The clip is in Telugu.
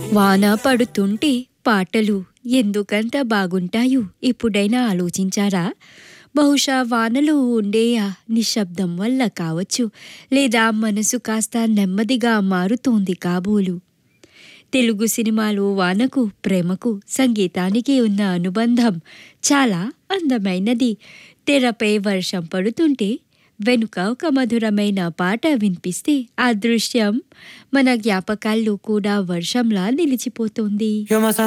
వాన పడుతుంటే పాటలు ఎందుకంత బాగుంటాయో ఎప్పుడైనా ఆలోచించారా బహుశా వానలో ఉండే ఆ నిశ్శబ్దం వల్ల కావచ్చు లేదా మనసు కాస్త నెమ్మదిగా మారుతోంది కాబోలు తెలుగు సినిమాలో వానకు ప్రేమకు సంగీతానికి ఉన్న అనుబంధం చాలా అందమైనది తెరపై వర్షం పడుతుంటే వెనుక ఒక మధురమైన పాట వినిపిస్తే ఆ దృశ్యం మన జ్ఞాపకాల్లో కూడా వర్షంలా నిలిచిపోతుంది You're my